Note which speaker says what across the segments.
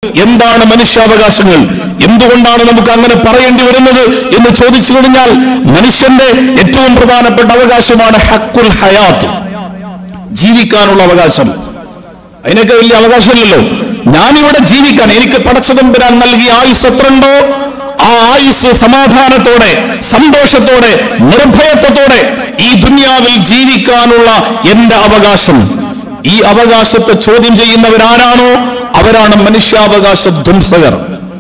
Speaker 1: എന്താണ് മനുഷ്യാവകാശങ്ങൾ എന്തുകൊണ്ടാണ് നമുക്ക് അങ്ങനെ പറയേണ്ടി വരുന്നത് എന്ന് ചോദിച്ചു കഴിഞ്ഞാൽ മനുഷ്യന്റെ ഏറ്റവും പ്രധാനപ്പെട്ട അവകാശമാണ് ഹക്കുൽ ഹയാത്ത് ജീവിക്കാനുള്ള അവകാശം അതിനൊക്കെ വലിയ അവകാശമില്ലല്ലോ ഞാനിവിടെ ജീവിക്കാൻ എനിക്ക് പടച്ചതമ്പുരാൻ നൽകിയ ആയുസ് എത്രയുണ്ടോ ആ ആയുസ് സമാധാനത്തോടെ സന്തോഷത്തോടെ നിർഭയത്വത്തോടെ ഈ ദുനിയാവിൽ ജീവിക്കാനുള്ള എന്റെ അവകാശം ഈ അവകാശത്തെ ചോദ്യം ചെയ്യുന്നവരാരാണോ അവരാണ് മനുഷ്യാവകാശ ധ്വംസകർ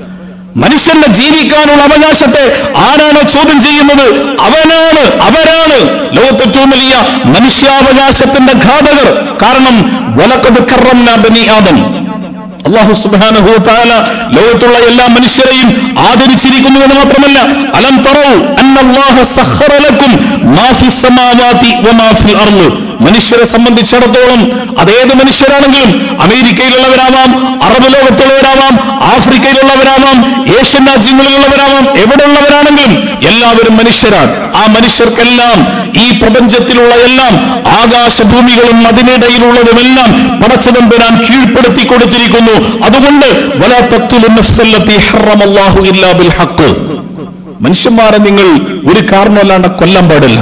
Speaker 1: മനുഷ്യന്റെ ജീവിക്കാനുള്ള അവകാശത്തെ ആരാണോ ചോദ്യം ചെയ്യുന്നത് അവനാണ് അവരാണ് ലോകത്തെ ഏറ്റവും വലിയ മനുഷ്യാവകാശത്തിന്റെ ഘാതകർ കാരണം വലക്കത് കറന്ന ബനി ആദം അള്ളാഹു സുബ്ഹാനഹു വതആല ലോകത്തുള്ള എല്ലാ മനുഷ്യരെയും ആദരിച്ചിരിക്കുന്നു എന്ന് മാത്രമല്ല അലം തറൗ അന്നല്ലാഹ സഖറ ലക്കും മാ ഫിസ് സമാവാതി വമാ ഫിൽ അർള് മനുഷ്യരെ സംബന്ധിച്ചിടത്തോളം അതേത് മനുഷ്യരാണെങ്കിലും അമേരിക്കയിലുള്ളവരാവാം അറബ് ലോകത്തുള്ളവരാവാം ആഫ്രിക്കയിലുള്ളവരാവാം ഏഷ്യൻ രാജ്യങ്ങളിലുള്ളവരാവാം എവിടെയുള്ളവരാണെങ്കിലും എല്ലാവരും മനുഷ്യരാണ് ആ മനുഷ്യർക്കെല്ലാം ഈ പ്രപഞ്ചത്തിലുള്ള എല്ലാം ആകാശഭൂമികളും അതിനിടയിലുള്ളതുമെല്ലാം പടച്ചതമ്പുരാൻ കീഴ്പ്പെടുത്തി കൊടുത്തിരിക്കുന്നു അതുകൊണ്ട് വലാ തഖ്തുലു നഫ്സല്ലത്തി ഹറമല്ലാഹു ഇല്ലാ ബിൽ ഹഖ് മനുഷ്യന്മാരെ നിങ്ങൾ ഒരു കാരണമല്ലാണ്ട് കൊല്ലാൻ പാടില്ല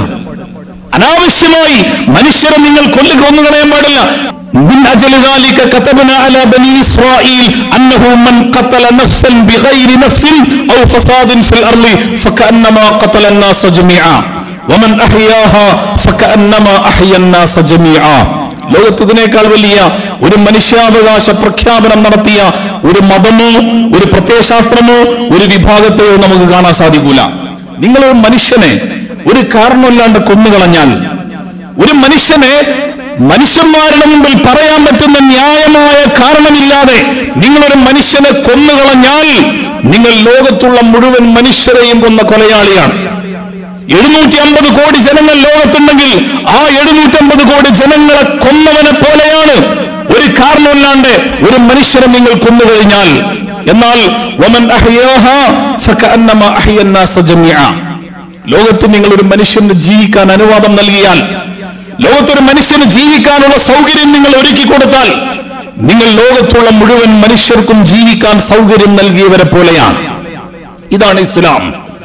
Speaker 1: അനാവശ്യമായി മനുഷ്യരെ നിങ്ങൾ കൊല്ലുക ഒന്നും കളയാൻ പാടില്ല من أجل ذلك كتبنا على بني إسرائيل أنه من قتل نفسا بغير نفس أو فساد في الأرض فكأنما قتل الناس جميعا ومن أحياها فكأنما أحيا الناس جميعا ലോകത്ത് ഇതിനേക്കാൾ വലിയ ഒരു മനുഷ്യാവകാശ പ്രഖ്യാപനം നടത്തിയ ഒരു മതമോ ഒരു പ്രത്യയശാസ്ത്രമോ ഒരു വിഭാഗത്തെയോ നമുക്ക് കാണാൻ സാധിക്കൂല നിങ്ങളൊരു മനുഷ്യനെ ഒരു കാരണമില്ലാണ്ട് കൊന്നുകളഞ്ഞാൽ ഒരു മനുഷ്യനെ മനുഷ്യന്മാരുടെ മുമ്പിൽ പറയാൻ പറ്റുന്ന ന്യായമായ കാരണമില്ലാതെ നിങ്ങളൊരു മനുഷ്യനെ കൊന്നുകളഞ്ഞാൽ നിങ്ങൾ ലോകത്തുള്ള മുഴുവൻ മനുഷ്യരെയും കൊന്ന കൊലയാളിയാണ് എഴുന്നൂറ്റി അമ്പത് കോടി ജനങ്ങൾ ലോകത്തുണ്ടെങ്കിൽ ആ എഴുന്നൂറ്റി അമ്പത് കോടി ജനങ്ങളെ കൊന്നവനെ പോലെയാണ് ഒരു കാരണമില്ലാണ്ട് ഒരു മനുഷ്യനെ നിങ്ങൾ കൊന്നുകഴിഞ്ഞാൽ എന്നാൽ വമൻ അഹ്യാഹാ ഫകഅന്നമാ അഹ്യന്നാസ ജമീഅ ലോകത്ത് നിങ്ങൾ ഒരു മനുഷ്യന് ജീവിക്കാൻ അനുവാദം നൽകിയാൽ ലോകത്തൊരു മനുഷ്യന് ജീവിക്കാനുള്ള സൗകര്യം നിങ്ങൾ ഒരുക്കി കൊടുത്താൽ നിങ്ങൾ ലോകത്തുള്ള മുഴുവൻ മനുഷ്യർക്കും ജീവിക്കാൻ സൗകര്യം നൽകിയവരെ പോലെയാണ് ഇതാണ് ഇസ്ലാം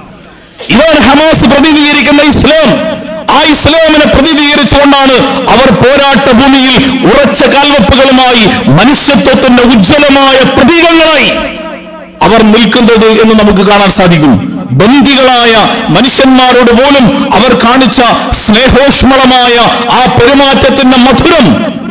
Speaker 1: ഇതാണ് ഹമാസ് പ്രതിനിധീകരിക്കുന്ന ഇസ്ലാം ആ ഇസ്ലാമിനെ പ്രതിനിധീകരിച്ചുകൊണ്ടാണ് അവർ പോരാട്ട ഭൂമിയിൽ ഉറച്ച കാൽവെപ്പുകളുമായി മനുഷ്യത്വത്തിന്റെ ഉജ്ജ്വലമായ പ്രതീകങ്ങളായി അവർ നിൽക്കുന്നത് എന്ന് നമുക്ക് കാണാൻ സാധിക്കും ബന്ദികളായ മനുഷ്യന്മാരോട് പോലും അവർ കാണിച്ച സ്നേഹോഷ്മളമായ ആ പെരുമാറ്റത്തിന്റെ മധുരം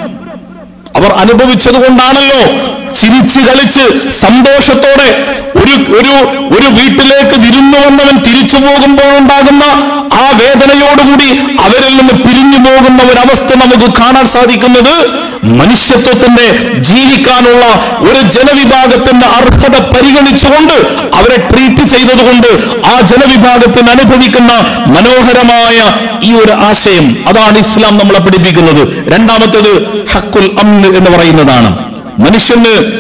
Speaker 1: അവർ അനുഭവിച്ചത് കൊണ്ടാണല്ലോ ചിരിച്ച് കളിച്ച് സന്തോഷത്തോടെ ഒരു ഒരു ഒരു വീട്ടിലേക്ക് വിരുന്നു വന്നവൻ തിരിച്ചു പോകുമ്പോൾ ഉണ്ടാകുന്ന ആ വേദനയോടുകൂടി അവരിൽ നിന്ന് പിരിഞ്ഞു പോകുന്ന ഒരവസ്ഥ നമുക്ക് കാണാൻ സാധിക്കുന്നത് മനുഷ്യത്വത്തിന്റെ ജീവിക്കാനുള്ള ഒരു ജനവിഭാഗത്തിന്റെ അർഹത പരിഗണിച്ചുകൊണ്ട് അവരെ ട്രീറ്റ് ചെയ്തതുകൊണ്ട് ആ ജനവിഭാഗത്തിന് അനുഭവിക്കുന്ന മനോഹരമായ ഈ ഒരു ആശയം അതാണ് ഇസ്ലാം നമ്മളെ പഠിപ്പിക്കുന്നത് രണ്ടാമത്തേത് ഹക്കുൽ അമ്ന് എന്ന് പറയുന്നതാണ് മനുഷ്യന്